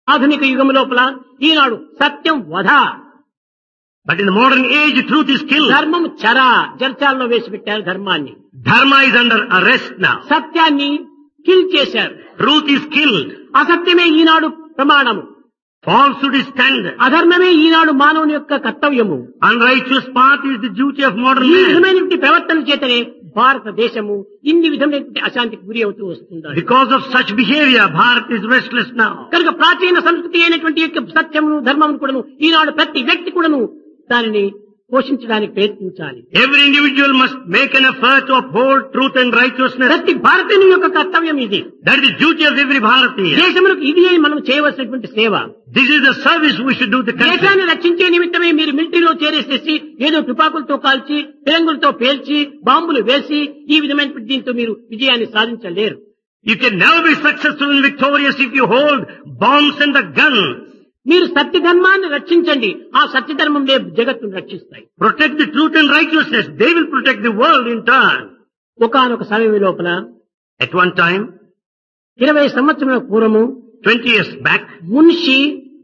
ఆధునిక యుగం లోపల ఈనాడు సత్యం వధ But in the modern age, truth is killed. ధర్మం చర జర్చాల్లో వేసి పెట్టారు ధర్మాన్ని Dharma is under arrest now. సత్యాన్ని కిల్ చేశారు Truth is killed. అసత్యమే ఈనాడు ప్రమాణము Falsehood is standard. అధర్మమే ఈనాడు మానవుని యొక్క కర్తవ్యము Unrighteous path is the duty of modern ఈ man. విధమైనటువంటి ప్రవర్తన చేతనే భారతదేశము ఇన్ని విధమైనటువంటి అశాంతికి గురి అవుతూ వస్తుంది Because of such behavior, Bharat is restless now. కనుక ప్రాచీన సంస్కృతి అయినటువంటి యొక్క సత్యమును ధర్మమును కూడాను ఈనాడు ప్రతి వ్యక్తి కూడాను దానిని పోషించడానికి ప్రయత్నించాలి Every individual must make an effort to uphold truth and righteousness. ప్రతి భారతీయుని యొక్క కర్తవ్యం ఇది That is the duty of every Bharatiya. దేశములకు ఇది మనం చేయవలసినటువంటి సేవ This is the service we should do the country. దేశాన్ని రక్షించే నిమిత్తమే మీరు మిలిటరీలో చేరేసేసి ఏదో తుపాకులతో కాల్చి ఫిరంగులతో పేల్చి బాంబులు వేసి ఈ విధమైనటువంటి దీంతో మీరు విజయాన్ని సాధించలేరు You can never be successful and victorious if you hold bombs and the guns. మీరు సత్య ధర్మాన్ని రక్షించండి ఆ సత్య ధర్మంలే జగత్తును రక్షిస్తాయి Protect the truth and righteousness. They will protect the world in turn. ఒకనొక సమయం లోపల At one time, ఇరవై సంవత్సరాల పూర్వము 20 years back, మున్షి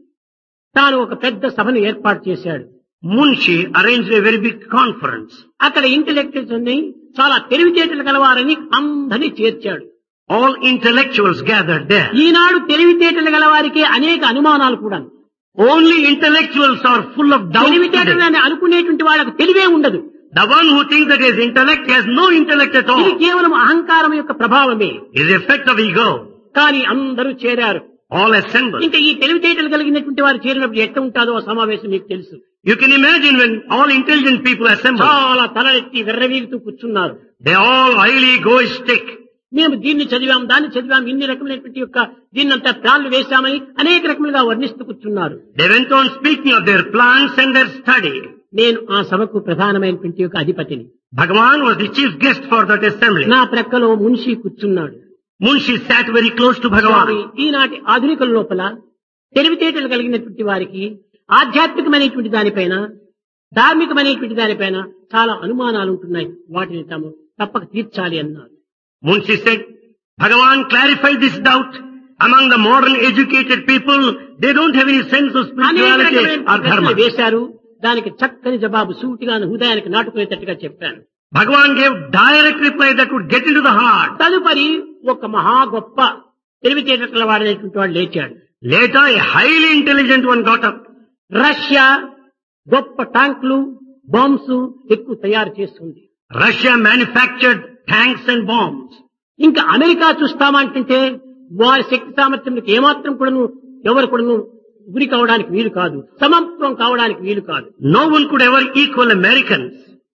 తాను ఒక పెద్ద సభను ఏర్పాటు చేశాడు Munshi arranged a very big conference. అక్కడ ఇంటలెక్చువల్స్ ని చాలా తెలివితేటలు గలవారని అందరినీ చేర్చాడు All intellectuals gathered there. ఈనాడు తెలివితేటలు గలవారికి అనేక అనుమానాలు కూడా Only intellectuals are full of doubt. తెలివితేటలు today. అని అనుకునేటువంటి వాళ్ళకి తెలివే ఉండదు The one who thinks that he has intellect he has no intellect at ఇది all. కేవలం అహంకారం యొక్క ప్రభావమే It is the effect of ego. కానీ అందరూ చేరారు All assembled. ఇంకా ఈ తెలివితేటలు కలిగినటువంటి వారు చేరినప్పుడు ఎట్లా ఉంటుందో ఆ సమావేశం మీకు తెలుసు You can imagine when all intelligent people assemble, చాలా తలెత్తి వెర్రవీగుతూ కూర్చున్నారు they all highly egoistic. మేము దీన్ని చదివాం దాన్ని చదివాం ఇన్ని రకమైనటువంటి యొక్క దీన్నంతా ప్లాన్లు వేశామని అనేక రకములుగా వర్ణిస్తూ కూర్చున్నారు They went on speaking of their plans and their study. నేను ఆ సభకు ప్రధానమైనటువంటి యొక్క అధిపతిని Bhagavan was the chief guest for that assembly. నా ప్రక్కలో మున్షి కూర్చున్నాడు Munshi sat very close to Swamy Bhagavan. ఈనాటి ఆధునికుల లోపల తెలివితేటలు కలిగినటువంటి వారికి ఆధ్యాత్మికమైనటువంటి దానిపైన ధార్మికమైనటువంటి దానిపైన చాలా అనుమానాలు ఉంటున్నాయి వాటిని తాము తప్పక తీర్చాలి అన్నారు Munshi said, Bhagavan clarified this doubt. Among the modern educated people, they don't have any sense of అనేక spirituality రకమైన or ప్రశ్నలు dharma. వేశారు దానికి చక్కని జవాబు సూటిగా హృదయానికి నాటుకునేటట్టుగా చెప్పాను Bhagavan gave direct reply that would get into the heart. తదుపరి ఒక మహా గొప్ప తెలివితేటల వాడైనటువంటి వాడు లేచాడు Later, a highly intelligent one got up. Russia గొప్ప ట్యాంకులు బాంబ్స్ ఎక్కువ తయారు చేస్తుంది Russia manufactured tanks and bombs. ఇంకా అమెరికా చూస్తామంటుంటే వారి శక్తి సామర్థ్యంకి ఏమాత్రం కూడాను ఎవరు కూడాను గురి కావడానికి వీలు కాదు సమాప్తం కావడానికి వీలు కాదు No one could ever equal Americans.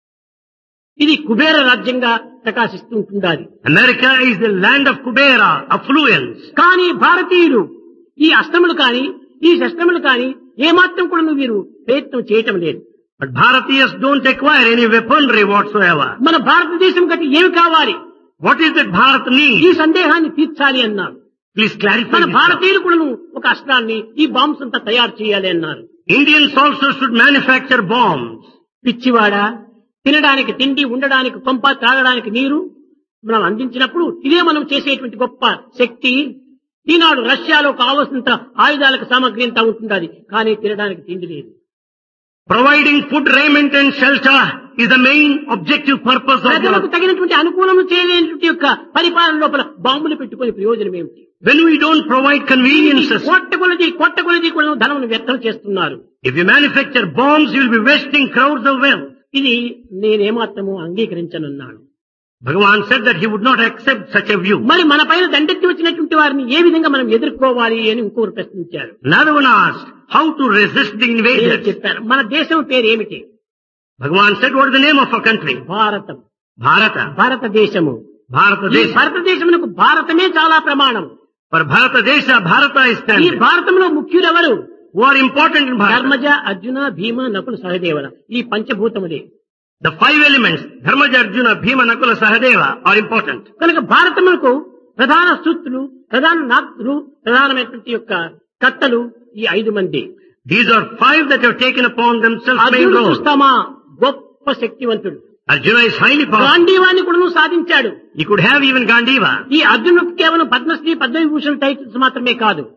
ఇది కుబేర రాజ్యంగా ప్రకాశిస్తూ ఉంటుండాలి America is the land of Kubera, affluence. కానీ భారతీయులు ఈ అస్త్రములు కానీ ఈ శస్త్రములు కానీ ఏమాత్రం కూడా వీరు ప్రయత్నం చేయటం లేదు But Bharatiyas don't acquire any weaponry whatsoever. మన భారతదేశం గట్టి ఏమి కావాలి What is that Bharat ఈ needs? సందేహాన్ని తీర్చాలి అన్నారు Please clarify మన this. భారతీయులు కూడా ఒక అస్త్రాన్ని ఈ బాంబ్స్ అంతా తయారు చేయాలి అన్నారు Indians also should manufacture bombs. పిచ్చివాడా తినడానికి తిండి ఉండడానికి కొంప త్రాగడానికి నీరు మనం అందించినప్పుడు ఇదే మనం చేసేటువంటి గొప్ప శక్తి ఈనాడు రష్యాలో కావలసినంత ఆయుధాలకు సామగ్రి అంతా ఉంటుండాలి కానీ తినడానికి తిండి లేదు Providing food, raiment and shelter is the main objective purpose of ప్రజలకు your... తగినటువంటి అనుకూలము చేయలేనటువంటి యొక్క పరిపాలన లోపల బాంబులు పెట్టుకునే ప్రయోజనం ఏమిటి When we don't provide conveniences, కొట్ట కొలది కొట్ట కొలది కూడా ధనం వ్యర్థం చేస్తున్నారు if you manufacture bombs, you will be wasting crowds of wealth. ఇది నేనేమాత్రము అంగీకరించనున్నాను Bhagavan said that he would not accept such a view. మరి మన పైన దండెత్తి వచ్చినటువంటి వారిని ఏ విధంగా మనం ఎదుర్కోవాలి అని ఇంకొకరు ప్రశ్నించారు Another one asked, how to resist the నేను invaders? చెప్పారు మన దేశం పేరు ఏమిటి Bhagavan said, what is the name of our country? Bharatam Bharata. భారతదేశము ఈ Bharatadesha. భారతదేశమునకు భారతమే చాలా ప్రమాణం For Bharatadesha, Bharata is ఈ standard. భారతంలో ముఖ్యులెవరు Who are important in Bharata? Dharmaja Arjuna భీమ నకుల సహదేవల ఈ పంచభూతములే The five elements, Dharmaja, Arjuna, Bhima, Nakula, Sahadeva are important. కనుక భారతమునకు ప్రధాన సూత్రులు ప్రధాన నాయకులు ప్రధానమైనటువంటి యొక్క కర్తలు ఈ ఐదు మంది These are five that have taken upon themselves main అర్జునుడు role. చూస్తామా గొప్ప శక్తివంతుడు Arjuna is highly powerful. గాంధీవాన్ని కూడా సాధించాడు He could have even Gandiva. ఈ అర్జునుడికి కేవలం పద్మశ్రీ పద్మవిభూషణ్ టైటిల్స్ మాత్రమే కాదు